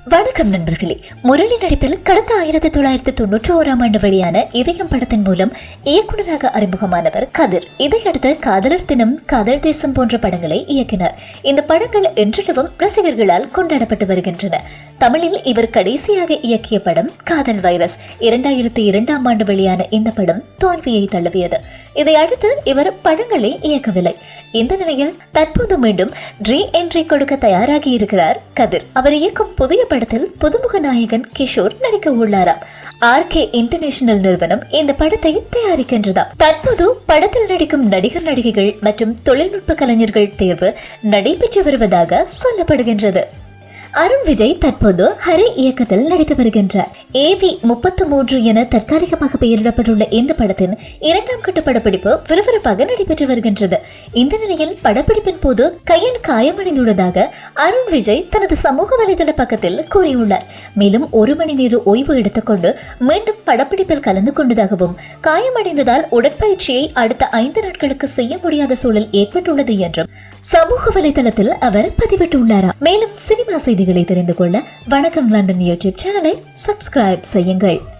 வணக்கம் நண்பர்களே முரளி நடிப்பில் கடந்த ஆயிரத்தி தொள்ளாயிரத்தி தொண்ணூற்றி ஓராம் ஆண்டு வெளியான இதயம் படத்தின் மூலம் இயக்குநராக அறிமுகமானவர் கதிர் இதையடுத்து காதலர் தினம் காதல் தேசம் போன்ற படங்களை இயக்கினார் இந்த படங்கள் இன்றளவும் ரசிகர்களால் கொண்டாடப்பட்டு வருகின்றன தமிழில் இவர் கடைசியாக இயக்கிய படம் காதல் வைரஸ் இரண்டாயிரத்தி இரண்டாம் ஆண்டு வெளியான இந்த படம் தோல்வியை தழுவியது இதை அடுத்து இவர் படங்களை இயக்கவில்லை இந்த நிலையில் தற்போது மீண்டும் ரீ என்ட்ரி கொடுக்க தயாராகி இருக்கிறார் கதிர் அவர் இயக்கும் புதிய படத்தில் புதுமுக நாயகன் கிஷோர் நடிக்க உள்ளாராம் ஆர்கே இன்டர்நேஷனல் நிறுவனம் இந்த படத்தை தயாரிக்கின்றதா தற்போது படத்தில் நடிக்கும் நடிகர் நடிகைகள் மற்றும் தொழில்நுட்ப கலைஞர்கள் தேர்வு நடைபெற்று வருவதாக சொல்லப்படுகின்றது அருண் விஜய் தற்போது ஹரி இயக்கத்தில் நடித்து வருகின்றார் ஏவி முப்பத்து மூன்று என தற்காலிகமாக பெயரிடப்பட்டுள்ள இந்த படத்தின் இரண்டாம் கட்ட படப்பிடிப்பு விறுவிறுப்பாக நடைபெற்று வருகின்றது இந்த நிலையில் படப்பிடிப்பின் போது கையில் காயமடைந்துள்ளதாக அருண் விஜய் தனது சமூக வலைதள பக்கத்தில் கூறியுள்ளார் மேலும் ஒரு மணி நேர ஓய்வு எடுத்துக்கொண்டு மீண்டும் படப்பிடிப்பில் கலந்து கொண்டதாகவும் காயமடைந்ததால் உடற்பயிற்சியை அடுத்த ஐந்து நாட்களுக்கு செய்ய முடியாத சூழல் ஏற்பட்டுள்ளது என்றும் சமூக வலைதளத்தில் அவர் பதிவிட்டுள்ளாராம் மேலும் சினிமா செய்திகளை தெரிந்து கொள்ள வணக்கம் லண்டன் யூடியூப் சேனலை சப்ஸ்கிரைப் செய்யுங்கள்